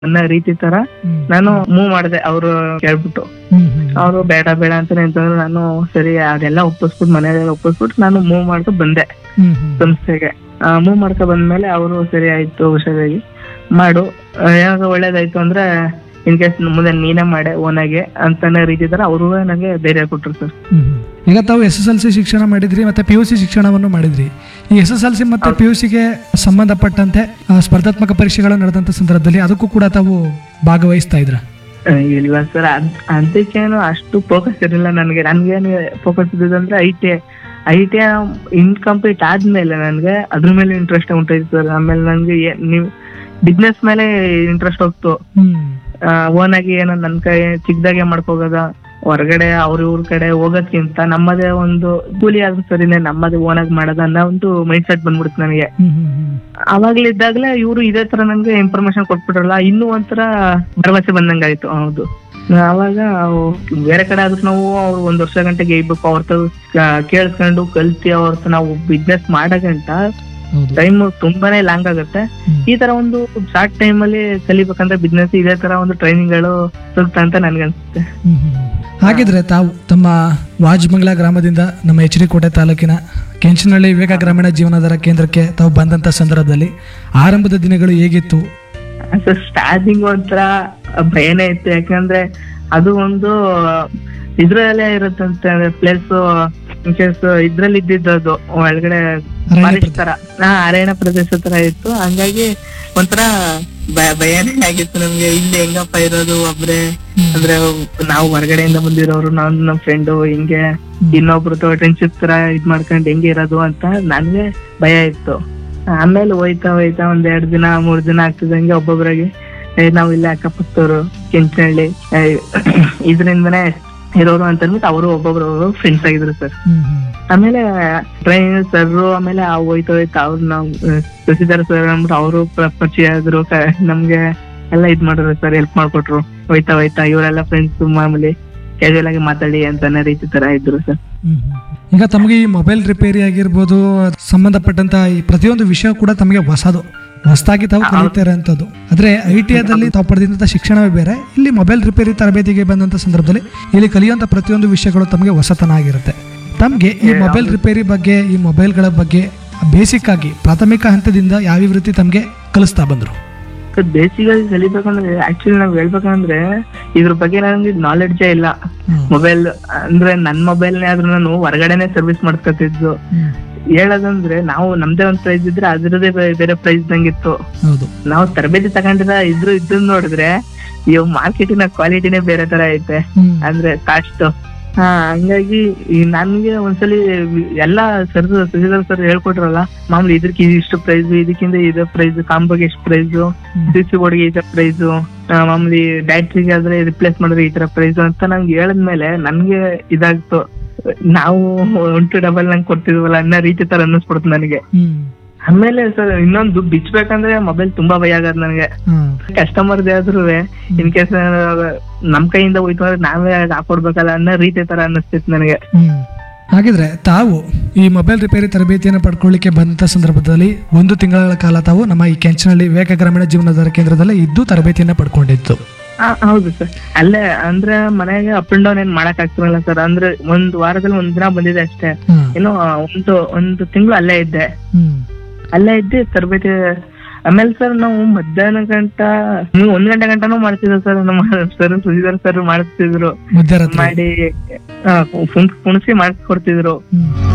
ಅನ್ನೋ ರೀತಿ ತರ ಹ್ಮ್. ನಾನು ಮೂವ್ ಮಾಡಿದೆ ಅವರು ಕೇಳ್ಬಿಟ್ಟು ಹ್ಮ್, ಹ್ಮ್. ಅವರು ಬೇಡ ಬೇಡ ಅಂತಾನೆ ಅಂತಂದ್ರೆ ನಾನು ಸರಿ ಅದೆಲ್ಲ ಒಪ್ಪಿಸ್ಬಿಟ್ಟು ಮನೆಯಲ್ಲ ಒಪ್ಪಿಸ್ಬಿಟ್ಟು ನಾನು ಮೂವ್ ಮಾಡ್ಕೊ ಬಂದೆ ಹ್ಮ್, ಹ್ಮ್. ಸಂಸ್ಥೆಗೆ ಮೂವ್ ಮಾಡ್ಕೊ ಬಂದ್ಮೇಲೆ ಅವರು ಸರಿ ಆಯ್ತು ಹುಷಾರಾಗಿ ಮಾಡು ಆ, ಏನಾದ್ರು ಒಳ್ಳೇದಾಯ್ತು ಅಂದ್ರೆ ಇನ್ ಕೇಸ್ ಮುಂದೆ ನೀನೇ ಮಾಡೆ ಓನಾಗೆ ಅಂತಾನೆ ರೀತಿ ತರ ಅವರು ನಂಗೆ ಧೈರ್ಯ ಕೊಟ್ರು ಸರ್ ಹ್ಮ್, ಹ್ಮ್. ಈಗ ತಾವು ಎಸ್ ಎಸ್ ಎಲ್ ಸಿ ಶಿಕ್ಷಣ ಮಾಡಿದ್ರಿ ಮತ್ತೆ ಪಿ ಯು ಸಿ ಶಿಕ್ಷಣವನ್ನು ಮಾಡಿದ್ರಿ ಈ ಎಸ್ ಎಸ್ ಎಲ್ ಸಿ ಮತ್ತೆ ಪಿ ಯು ಸಿಗೆ ಸಂಬಂಧಪಟ್ಟಂತೆ ಆ, ಸ್ಪರ್ಧಾತ್ಮಕ ಪರೀಕ್ಷೆಗಳು ನಡೆದಂತ ಸಂದರ್ಭದಲ್ಲಿ ಅದಕ್ಕೂ ಕೂಡ ತಾವು ಭಾಗವಹಿಸ್ತಾ ಇದ್ರ ಆ, ಇಲ್ಲ ಸರ್ ಅದ್ ಅದಕ್ಕೇನು ಅಷ್ಟು ಫೋಕಸ್ ಇರಲಿಲ್ಲ ನನಗೆ ನನ್ಗೇನು ಫೋಕಸ್ ಇದ್ದಿದಂದ್ರೆ I T I T incomplete ಆದ್ಮೇಲೆ ನನಗೆ ಅದ್ರ ಮೇಲೆ ಇಂಟ್ರೆಸ್ಟ್ ಉಂಟಾಯ್ತು ಸರ್ ಆಮೇಲೆ ನನಗೆ ನೀವು ಬಿಸ್ನೆಸ್ ಮೇಲೆ ಇಂಟ್ರೆಸ್ಟ್ ಹೋಗ್ತು ಹ್ಮ್ ಓನ್ ಆಗಿ ಏನೋ ನನ್ ಕೈ ಚಿಕ್ಕದಾಗೆ ಮಾಡ್ಕೋಗದ ಹೊರಗಡೆ ಅವ್ರ ಇವ್ರ ಕಡೆ ಹೋಗೋದ್ಕಿಂತ ನಮ್ಮದೇ ಒಂದು ಕೂಲಿ ಆದ್ರೂ ಸರಿನೇ ನಮ್ಮದೇ ಓನ್ ಆಗಿ ಮಾಡೋದ ಅನ್ನೋ ಒಂದು ಮೈಂಡ್ ಸೆಟ್ ಬಂದ್ಬಿಡ್ತು ನನಗೆ ಹ್ಮ್ ಹ್ಮ್ ಹ್ಮ್ ಅವಾಗ್ಲಿದ್ದಾಗ್ಲೇ ಇವರು ಇದೇ ತರ ನನ್ಗೆ ಇನ್ಫಾರ್ಮೇಶನ್ ಕೊಟ್ಬಿಟ್ರಲ್ಲ ಇನ್ನೂ ಒಂಥರ ಭರವಸೆ ಬಂದಂಗಾಯ್ತು ಹೌದು ಅವಾಗ ಅವು ಬೇರೆ ಕಡೆ ಆದ್ರೂ ನಾವು ಅವ್ರು ಒಂದ್ ವರ್ಷ ಗಂಟೆಗೆ ಇರ್ಬೇಕು ಅವ್ರ ತ ಕೇಳಿಸ್ಕೊಂಡು ಕಲ್ತಿ ಅವ್ರ ತ ನಾವು ಬಿಸ್ನೆಸ್ ಮಾಡೋ ಗಂಟ ಹೌದು ಟೈಮ್ ತುಂಬಾನೇ ಲಾಂಗ್ ಆಗುತ್ತೆ ಹ್ಮ್. ಈ ತರ ಒಂದು ಶಾರ್ಟ್ ಟೈಮ್ ಅಲ್ಲಿ ಕಲಿಬೇಕಂದ್ರೆ ಬಿಸ್ನೆಸ್ ಇದೇ ತರ ಒಂದು ಟ್ರೈನಿಂಗ್ ಗಳು ಸೂಕ್ತ ಅಂತ ನನ್ಗನ್ಸುತ್ತೆ ಹ್ಮ್, ಹ್ಮ್, ಹ್ಮ್. ಹಾಗಿದ್ರೆ ತಾವು ತಮ್ಮ ವಾಜಮಂಗ್ಲ ಗ್ರಾಮದಿಂದ ನಮ್ಮ ಎಚ್ ಡಿ ಕೋಟೆ ತಾಲೂಕಿನ ಕೆಂಚನಹಳ್ಳಿ ವಿವೇಕ ಗ್ರಾಮೀಣ ಜೀವನಾಧಾರ ಕೇಂದ್ರಕ್ಕೆ ತಾವು ಬಂದಂತ ಸಂದರ್ಭದಲ್ಲಿ ಆರಂಭದ ದಿನಗಳು ಹೇಗಿತ್ತು ಸ್ಟಾರ್ಟಿಂಗ್ ಒಂಥರ ಭಯನೇ ಇತ್ತು ಯಾಕಂದ್ರೆ ಅದು ಒಂದು ಇದ್ರಲ್ಲೇ ಇರುತ್ತಂತೆ ಪ್ಲೇಸ್ ಇನ್ಕೇಸ್ ಇದ್ರಲ್ಲಿ ಇದ್ದಿದ್ದು ಒಳಗಡೆ ಅರಣ್ಯ ಫಾರೆಸ್ಟ್ ತರ ಹಾ ಅರಣ್ಯ ಪ್ರದೇಶ ತರ ಇತ್ತು ಹಂಗಾಗಿ ಒಂಥರ ಭಯ- ಭಯನೇ ಆಗಿತ್ತು ನಮ್ಗೆ ಇಲ್ಲಿ ಹೆಂಗಪ್ಪ ಇರೋದು ಒಬ್ರೆ ಅಂದ್ರೆ ನಾವು ಹೊರಗಡೆಯಿಂದ ಬಂದಿರೋರು ನಾವ್ ನಮ್ ಫ್ರೆಂಡು ಹಿಂಗೆ ಇನ್ನೊಬ್ರು ಫ್ರೆಂಡ್ಶಿಪ್ ತರ ಇದ್ ಮಾಡ್ಕೊಂಡ್ ಹೆಂಗೆ ಇರೋದು ಅಂತ ನನ್ಗೆ ಭಯ ಇತ್ತು ಆಮೇಲೆ ಹೋಯ್ತಾ ಹೋಯ್ತಾ ಒಂದ್ ಎರಡ್ ದಿನ ಮೂರ್ ದಿನ ಆಗ್ತಿದಂಗೆ ಒಬ್ಬೊಬ್ರಾಗೆ ಏ ನಾವ್ ಇಲ್ಲೇ ಅಕ್ಕಪಕ್ಕದವ್ರು ಕೆಂಚನಹಳ್ಳಿ ಏ, ಇದ್ರಿಂದನೇ ಇರೋರು ಅಂತ ಅಂದ್ಬಿಟ್ಟು ಅವರು ಒಬ್ಬೊಬ್ರು ಫ್ರೆಂಡ್ಸ್ ಆಗಿದ್ರು ಸರ್ ಹ್ಮ್, ಹ್ಮ್. ಆಮೇಲೆ ಟ್ರೈನ್ ಸರ್ ಆಮೇಲೆ ಆ ಹೋಯ್ತಾ ಹೋಯ್ತಾ ಅವ್ರು ನಾವು ಶಶಿಧರ್ ಸರ್ ಅಂದ್ಬಿಟ್ಟು ಅವರು ಪರಿಚಯ ಆದ್ರು ಕ- ನಮ್ಗೆ ಎಲ್ಲ ಇದ್ ಮಾಡಿದ್ರು ಸರ್ ಹೆಲ್ಪ್ ಮಾಡ್ಕೊಟ್ರು ಹೋಯ್ತಾ ಹೋಯ್ತಾ ಇವರೆಲ್ಲ ಫ್ರೆಂಡ್ಸ್ ಮಾಮೂಲಿ ಕ್ಯಾಶುವಲ್ ಆಗಿ ಮಾತಾಡಿ ಅಂತ ಅನ್ನೋ ರೀತಿ ತರ ಇದ್ರು ಸರ್ ಹ್ಮ್, ಹ್ಮ್. ಈಗ ತಮಗೆ ಈ ಮೊಬೈಲ್ ರಿಪೇರಿ ಆಗಿರ್ಬೋದು ಸಂಬಂಧಪಟ್ಟಂತ ಈ ಪ್ರತಿಯೊಂದು ವಿಷಯ ಕೂಡ ತಮಗೆ ಹೊಸದು ಹೊಸದಾಗಿ ತಾವು ಕಲಿತಾ ಇರೋಂಥದ್ದು ಆದ್ರೆ ಐ ಟಿ ಐದಲ್ಲಿ ತಾವು ಪಡೆದಂತ ಶಿಕ್ಷಣವೇ ಬೇರೆ ಇಲ್ಲಿ ಮೊಬೈಲ್ ರಿಪೇರಿ ತರಬೇತಿಗೆ ಬಂದಂತ ಸಂದರ್ಭದಲ್ಲಿ ಇಲ್ಲಿ ಕಲಿಯುವಂತ ಪ್ರತಿಯೊಂದು ವಿಷಯಗಳು ತಮಗೆ ಹೊಸತನ ಆಗಿರುತ್ತೆ ತಮಗೆ ಈ ಮೊಬೈಲ್ ರಿಪೇರಿ ಬಗ್ಗೆ ಈ ಮೊಬೈಲ್ಗಳ ಬಗ್ಗೆ ಬೇಸಿಕ್ ಆಗಿ ಪ್ರಾಥಮಿಕ ಹಂತದಿಂದ ಯಾವ್ಯಾವ ರೀತಿ ತಮಗೆ ಕಲಿಸ್ತಾ ಬಂದ್ರು ಬೇಸಿಗಾಗಿ ಕಲಿಬೇಕಂದ್ರೆ ಆಕ್ಚುಲಿ ನಾವ್ ಹೇಳ್ಬೇಕಂದ್ರೆ ಇದ್ರ ಬಗ್ಗೆ ನನಗೆ ನಾಲೆಡ್ಜೇ ಇಲ್ಲ ಹ್ಮ್. ಮೊಬೈಲ್ ಅಂದ್ರೆ ನನ್ ಮೊಬೈಲ್ನೇ ಆದ್ರೂ ನಾನು ಹೊರಗಡೆನೆ ಸರ್ವಿಸ್ ಮಾಡ್ಕೊತಿದ್ದು ಹ್ಮ್. ಹೇಳೋದಂದ್ರೆ ನಾವು ನಮ್ದೇ ಒಂದ್ ಪ್ರೈಸ್ ಇದ್ರೆ ಅದ್ರದೇ ಬೇ- ಬೇರೆ ಪ್ರೈಸ್ ನಂಗಿತ್ತು ಹೌದು ನಾವು ತರಬೇತಿ ತಗೊಂಡಿರ ಇದ್ರು ಇದನ್ನ ನೋಡಿದ್ರೆ ಇವ್ ಮಾರ್ಕೆಟಿನ ಕ್ವಾಲಿಟಿನೇ ಬೇರೆ ತರ ಐತೆ ಹ್ಮ್. ಅಂದ್ರೆ ಕಾಸ್ಟ್ ಹಾ ಹಂಗಾಗಿ ಈ ನನ್ಗೆ ಒಂದ್ಸಲಿ ಎಲ್ಲಾ ಸರ್ ಸುಜಿದರ್ ಸರ್ ಹೇಳ್ಕೊಟ್ರಲ್ಲ ಮಾಮೂಲಿ ಇದಕ್ಕೆ ಇಷ್ಟು ಪ್ರೈಸ್ ಇದಕ್ಕಿಂತ ಇದು ಪ್ರೈಸ್ ಕಾಂಬೋಗೆ ಎಷ್ಟು ಪ್ರೈಸ್ ಸಿ ಸಿ ಬೋರ್ಡ್ಗೆ ಈ ತರ ಪ್ರೈಸ್ ಮಾಮೂಲಿ ಬ್ಯಾಟ್ರಿಗೆ ಆದ್ರೆ ರಿಪ್ಲೇಸ್ ಮಾಡಿದ್ರೆ ಈ ತರ ಪ್ರೈಸ್ ಅಂತ ನಂಗೆ ಹೇಳಿದ್ಮೇಲೆ ನನ್ಗೆ ಇದಾಗ್ತು ನಾವು ಒನ್ ಟು ಡಬಲ್ ನಂಗೆ ಕೊಡ್ತಿದ್ವಲ್ಲ ಅನ್ನೋ ರೀತಿ ತರ ಅನ್ನಿಸ್ಬಿಡ್ತು ನನಗೆ ಹ್ಮ್. ಆಮೇಲೆ ಸರ್ ಇನ್ನೊಂದು ಬಿಚ್ಬೇಕಂದ್ರೆ ಮೊಬೈಲ್ ತುಂಬಾ ಭಯ ಆಗದ್ ನನಗೆ ಹ್ಮ್. ಕಸ್ಟಮರ್ ಆದ್ರೂ ಇನ್ ಕೇಸ್ ನಮ್ ಕೈಯಿಂದ ಹೋಯ್ತು ಅಂದ್ರೆ ನಾವೇ ಹಾಕೊಡ್ಬೇಕಲ್ಲ ಅನ್ನೋ ರೀತಿ ತರ ಅನ್ನಿಸ್ತಿತ್ತು ನನಗೆ ಹ್ಮ್. ಹಾಗಿದ್ರೆ ತಾವು ಈ ಮೊಬೈಲ್ ರಿಪೇರಿ ತರಬೇತಿಯನ್ನು ಪಡ್ಕೊಳ್ಳಿಕ್ಕೆ ಬಂದಂತ ಸಂದರ್ಭದಲ್ಲಿ ಒಂದು ತಿಂಗಳ ಕಾಲ ತಾವು ನಮ್ಮ ಈ ಕೆಂಚನಹಳ್ಳಿ ವಿವೇಕ ಗ್ರಾಮೀಣ ಜೀವನಾಧಾರ ಕೇಂದ್ರದಲ್ಲಿ ಇದ್ದು ತರಬೇತಿಯನ್ನು ಪಡ್ಕೊಂಡಿತ್ತು ಆ, ಹೌದು ಸರ್ ಅಲ್ಲೇ ಅಂದ್ರೆ ಮನೆಗೆ ಅಪ್ ಅಂಡ್ ಡೌನ್ ಏನ್ ಮಾಡಕ್ ಆಗ್ತಿರಲ್ಲ ಸರ್ ಅಂದ್ರೆ ಒಂದ್ ವಾರದಲ್ಲಿ ಒಂದ್ ದಿನ ಬಂದಿದೆ ಅಷ್ಟೇ ಹ್ಮ್. ಇನ್ನು ಒಂದು ಒಂದು ತಿಂಗಳು ಅಲ್ಲೇ ಇದ್ದೆ ಹ್ಮ್. ಅಲ್ಲೇ ಇದ್ದೆ ತರಬೇತಿ ಆಮೇಲೆ ಸರ್ ನಾವು ಮಧ್ಯಾಹ್ನ ಗಂಟ ನೀವು ಒಂದ್ ಗಂಟೆ ಗಂಟನೂ ಮಾಡ್ತಿದ್ವಿ ಸರ್ ನಮ್ಮ ಸರ್ ಸುಜಿದರ್ ಸರ್ ಮಾಡಿಸ್ತಿದ್ರು ಮಧ್ಯರಾತ್ರಿ ಮಾಡಿ ಆ, ಕುಣ್- ಕುಣಿಸಿ ಮಾಡಿಸ್ಕೊಡ್ತಿದ್ರು ಹ್ಮ್.